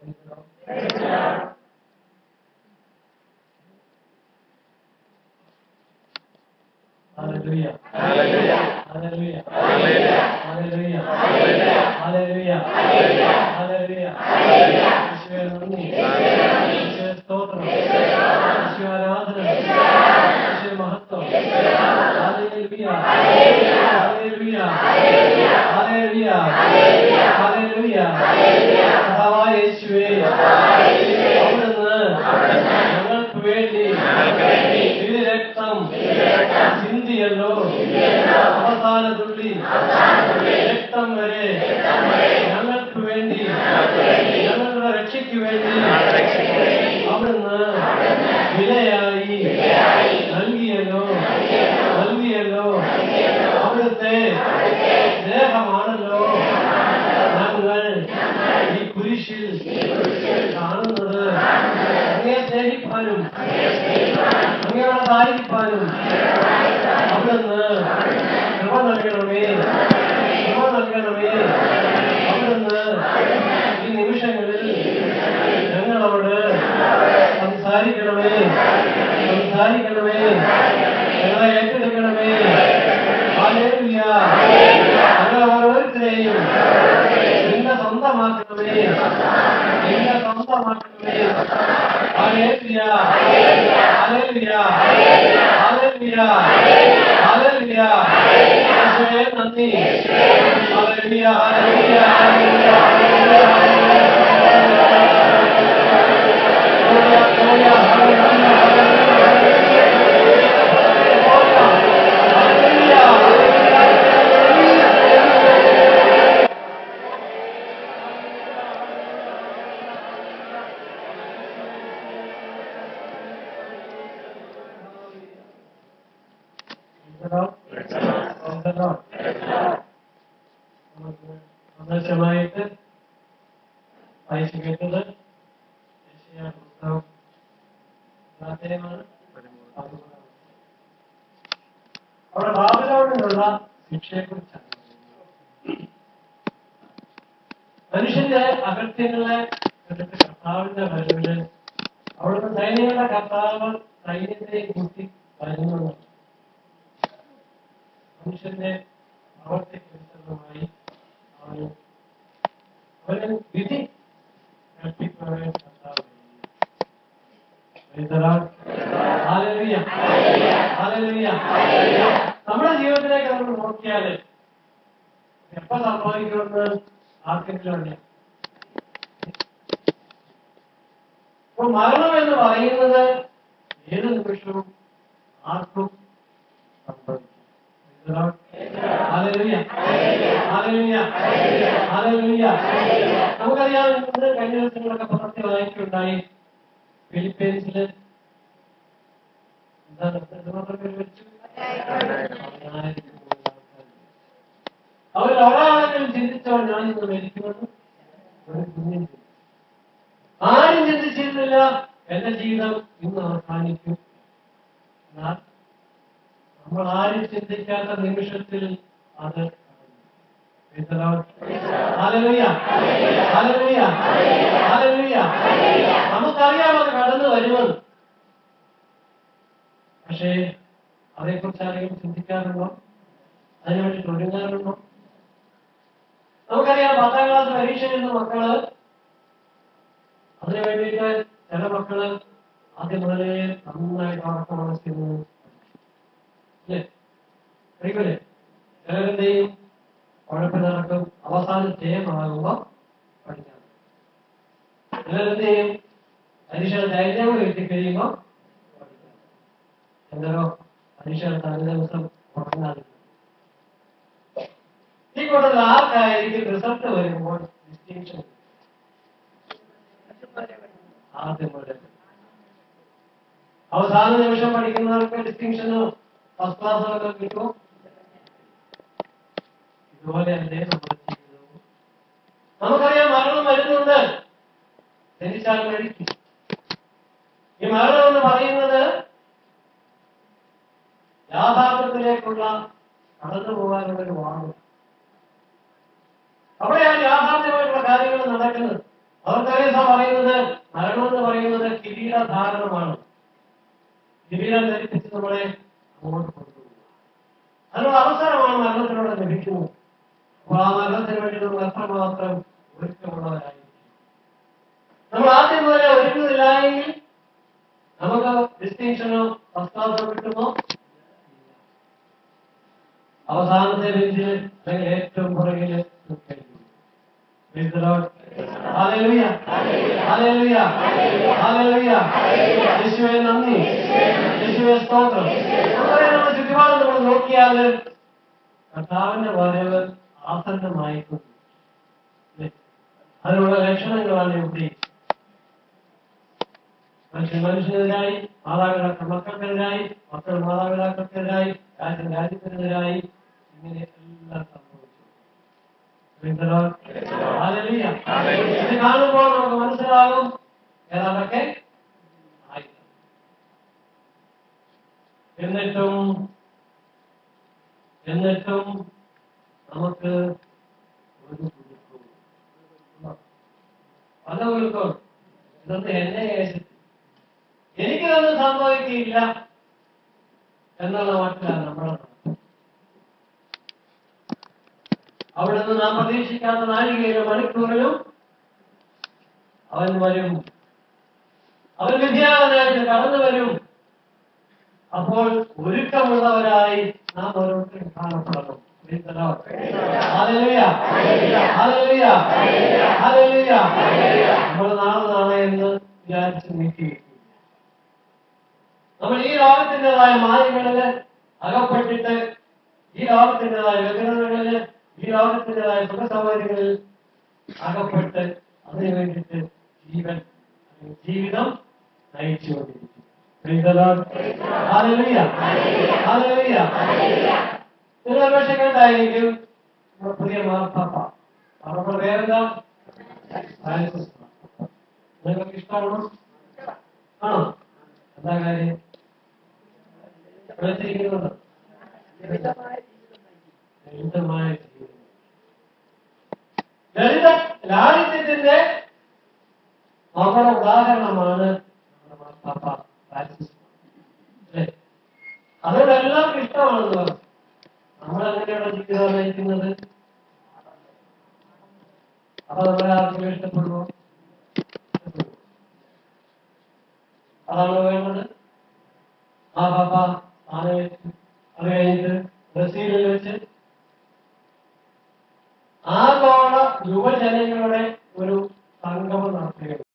Hallelujah. Hallelujah. Hallelujah. Hallelujah. Hallelujah. Hallelujah. യേശുവേ നന്ദി. യേശുവേ സ്തോത്രം. യേശുവേ ആരാധന. യേശുവേ മഹത്വം. Hallelujah. Hallelujah. Hallelujah. Hallelujah. കർത്താവായ യേശുവേ അവിടുന്ന് ഞങ്ങൾക്ക് വേണ്ടി തിരു രക്തം ചിന്തിയല്ലോ അവസാന തുള്ളി രക്തം വരെ ഞങ്ങൾക്ക് വേണ്ടി ഞങ്ങളുടെ രക്ഷയ്ക്ക് വേണ്ടി അവിടുന്ന് വിലയായി നൽകിയല്ലോ നൽകിയല്ലോ അവിടുത്തെ സ്നേഹമാണല്ലോ ഞങ്ങൾ ഈ കുരിശിൽ കാണുന്നത് അങ്ങയെ സ്നേഹിപ്പാനും അങ്ങയോടതായിരിക്കാനും അവിടുന്ന് കൃപ നൽകണമേ കൃപ നൽകണമേ അവിടുന്ന് ഈ നിമിഷങ്ങളിൽ ഞങ്ങളോട് സംസാരിക്കണമേ സംസാരിക്കണമേ ഞങ്ങളെ ഏറ്റെടുക്കണമേ ഹല്ലേലൂയ ഞങ്ങളെ ഓരോരുത്തരെയും നിന്നെ സ്വന്തമാക്കണമേ നിന്നെ സ്വന്തമാക്കണമേ ഹല്ലേലൂയ ഹല്ലേലൂയ ഹല്ലേലൂയ ഹല്ലേലൂയ യേശുവേ നന്ദി ഹല്ലേലൂയ ഹല്ലേലൂയ ഹല്ലേലൂയ ഹല്ലേലൂയ ഹല്ലേലൂയ സന്ദേശമായിട്ട് അയച്ചു കേട്ടത് യേശയ്യാ പുസ്തകം അധ്യായമാണ് അവിടെ ബാബിലോണിനുള്ള ശിക്ഷയെക്കുറിച്ചാണ് മനുഷ്യന്റെ അകൃത്യങ്ങളെ കണ്ടിട്ട് കർത്താവിന്റെ വരവില് അവിടുന്ന് സൈന്യങ്ങളുടെ കർത്താവ് സൈന്യത്തെ കൂട്ടി വരുന്നുണ്ട് മനുഷ്യന്റെ പ്രവർത്തിക്കനുസൃതമായി അവന് അവന് വിധി കൽപ്പിക്കുവാൻ കർത്താവ് Praise the Lord. Hallelujah. Hallelujah. നമ്മുടെ ജീവിതത്തിലേക്ക് നമ്മൾ നോക്കിയാല് എപ്പോ സംഭവിക്കുമെന്ന് ആർക്കെങ്കിലും അറിയാം ഇപ്പൊ മരണം എന്ന് പറയുന്നത് ഏത് നിമിഷവും ആർക്കും സംഭവിക്കും Praise the Lord. Hallelujah. Hallelujah. Hallelujah. നമുക്കറിയാം ഇന്ന് കഴിഞ്ഞ ദിവസങ്ങളൊക്കെ പത്രത്തിൽ വായിക്കുകയുണ്ടായി ഫിലിപ്പീൻസില് എന്താണ് എന്തുമാത്രം പേര് മരിച്ചു പതിനായിരത്തി മുകളിൽ ആൾക്കാർ. അവരിൽ ഒരാളെങ്കിലും ചിന്തിച്ചോ ഞാൻ ഇന്ന് മരിക്കുമെന്ന് ഒരു കുഞ്ഞും ചിന്തിച്ചു. ആരും ചിന്തിച്ചിരുന്നില്ല എന്റെ ജീവിതം ഇന്ന് അവസാനിക്കും എന്നാൽ നമ്മൾ ആരും ചിന്തിക്കാത്ത നിമിഷത്തിൽ അത് Praise the Lord. Hallelujah. Hallelujah. Hallelujah. നമുക്കറിയാം അത് കടന്നു വരുമെന്ന് പക്ഷേ അതേക്കുറിച്ച് ആരെങ്കിലും ചിന്തിക്കാറുണ്ടോ അതിനുവേണ്ടി ഒരുങ്ങാറുണ്ടോ നമുക്കറിയാം പത്താം ക്ലാസ് പരീക്ഷ എഴുതുന്ന മക്കള് അതിനു വേണ്ടിയിട്ട് ചില മക്കള് ആദ്യം മുതലേ നന്നായിട്ട് ഉറക്ക മനസ്സിന് അല്ലേ അറിയില്ലേ ചിലരെന്തെയും കുഴപ്പം നടക്കും അവസാനം ജയമാകുമ്പോ പഠിക്കാം ചിലരെന്തെയും പരീക്ഷയുടെ ധൈര്യം കിട്ടിക്കഴിയുമ്പോ പഠിക്കാം എന്തോ പരീക്ഷയുടെ തലേ ദിവസം ഉറങ്ങാതിരിക്കും ഈ കൂട്ടത്തിൽ ആർക്കായിരിക്കും റിസൾട്ട് വരുമ്പോൾ ഡിസ്റ്റിങ്ഷൻ ആദ്യം മുതൽ അവസാന നിമിഷം പഠിക്കുന്നവർക്ക് ഡിസ്റ്റിങ്ഷനോ ഫസ്റ്റ് ക്ലാസ്സൊക്കെ കിട്ടുമോ ഇതുപോലെ അല്ലേ നമ്മുടെ ജീവിതവും നമുക്കറിയാം മരണം വരുന്നുണ്ട് ജനിച്ചാൽ മരിക്കും ഈ മരണം എന്ന് പറയുന്നത് യാഥാർത്ഥ്യത്തിലേക്കുള്ള കടന്നു പോകാനുള്ള ഒരു വാണ് അവിടെയാണ് യാഥാർത്ഥ്യമായിട്ടുള്ള കാര്യങ്ങൾ നടക്കുന്നത് അവർ തെരേസ പറയുന്നത് മരണം എന്ന് പറയുന്നത് കിരീടധാരണമാണ് കിരീടം ധരിപ്പിച്ച് നമ്മളെ അങ്ങോട്ട് കൊണ്ടുപോകുക അതിനുള്ള അവസരമാണ് മരണത്തിലൂടെ ലഭിക്കുന്നത് അപ്പോൾ ആ മരണത്തിന് വേണ്ടി നമ്മൾ എത്രമാത്രം ഒരുക്കമുള്ളവരായിരിക്കും നമ്മൾ ആദ്യം മുതലേ ഒരുങ്ങുന്നില്ല എങ്കിൽ നമുക്ക് ഡിസ്റ്റിങ്ഷനോ ഫസ്റ്റ് കിട്ടുമോ അവസാനത്തെ ബെഞ്ചിൽ അല്ലെങ്കിൽ ഏറ്റവും പുറകില് നിൽക്കേണ്ടി വരും. Praise the Lord. Hallelujah. Hallelujah. Hallelujah. യേശുവേ നന്ദി യേശുവേ സ്തോത്രം അതുപോലെ നമ്മുടെ ചുറ്റുപാട് നമ്മൾ നോക്കിയാൽ കർത്താവിന്റെ വരവ് ആസന്നമായിട്ടുണ്ട് അല്ലേ? അതിനുള്ള ലക്ഷണങ്ങളാണ് ഇവിടെ മനുഷ്യൻ മനുഷ്യനെതിരായി മാതാപിതാക്കൾ മക്കൾക്കെതിരായി മക്കൾ മാതാപിതാക്കൾക്കെതിരായി രാജ്യം രാജ്യത്തിനെതിരായി ഇങ്ങനെ എല്ലാം സംഭവിച്ചു Praise the Lord. Hallelujah. ഇത് കാണുമ്പോൾ നമുക്ക് മനസ്സിലാകും ഏതാണ്ടൊക്കെ ആയി എന്നിട്ടും എന്നിട്ടും നമുക്ക് ഒരു കുലുക്കവും പല കുലുക്കവും ഇതൊന്നും എന്നെ കേസിൽ എനിക്കിതൊന്നും സംഭവിക്കില്ല എന്നുള്ള മട്ടിലാണ് നമ്മുടെ നടപ്പ്. അവിടെ നിന്ന് നാം പ്രതീക്ഷിക്കാത്ത നാഴികയിലും മണിക്കൂറിലും അവൻ വരും അവൻ വിദ്യാലയനായിട്ട് കടന്നു വരും അപ്പോൾ ഒരുക്കമുള്ളവരായി നാം ഓരോരുത്തരും കാണപ്പെടണം Praise the Lord. Hallelujah. Hallelujah. Hallelujah. നമ്മൾ നാളെ നാളെ എന്ന് വിചാരിച്ച് നീക്കി നമ്മൾ ഈ ലോകത്തിൻ്റെതായ മായകളില് അകപ്പെട്ടിട്ട് ഈ ലോകത്തിൻ്റെതായ വ്യഗ്രതകളില് ഈ ലോകത്തിൻ്റെതായ സുഖ സൗകര്യങ്ങളിൽ അകപ്പെട്ട് അതിനു വേണ്ടിയിട്ട് ജീവൻ അല്ലെങ്കിൽ ജീവിതം നയിച്ചുകൊണ്ടിരിക്കും Praise the Lord. Hallelujah. Hallelujah. നിങ്ങൾ ഒരുപക്ഷെ കേട്ടായിരിക്കും നമ്മുടെ പുതിയ മാർപ്പാപ്പ അവരുടെ പേരെന്താ ഫ്രാൻസിസ് മാർപ്പാപ്പ. നിങ്ങൾക്ക് ഇഷ്ടമാണോ ആണോ എന്താ കാര്യം വിളിച്ചിരിക്കുന്നത് ലളിതമായ ജീവിതം ലളിത ലാളിത്യത്തിന്റെ നമ്മുടെ ഉദാഹരണമാണ് നമ്മുടെ മാർപ്പാപ്പ ഫ്രാൻസിസ് അല്ലേ അതുകൊണ്ട് എല്ലാവർക്കും ഇഷ്ടമാണെന്ന് പറഞ്ഞു നമ്മൾ എങ്ങനെയാണ് ജീവിതം നയിക്കുന്നത് അപ്പൊ നമ്മളെ ആർക്കും ഇഷ്ടപ്പെടുമോ അതാണ് വേണ്ടത് ആ പാപ്പ ആന വെച്ച് അത് കഴിഞ്ഞിട്ട് ബ്രസീലിൽ വെച്ച് ആഗോള യുവജനങ്ങളുടെ ഒരു സംഗമം നടത്തുകയുണ്ട്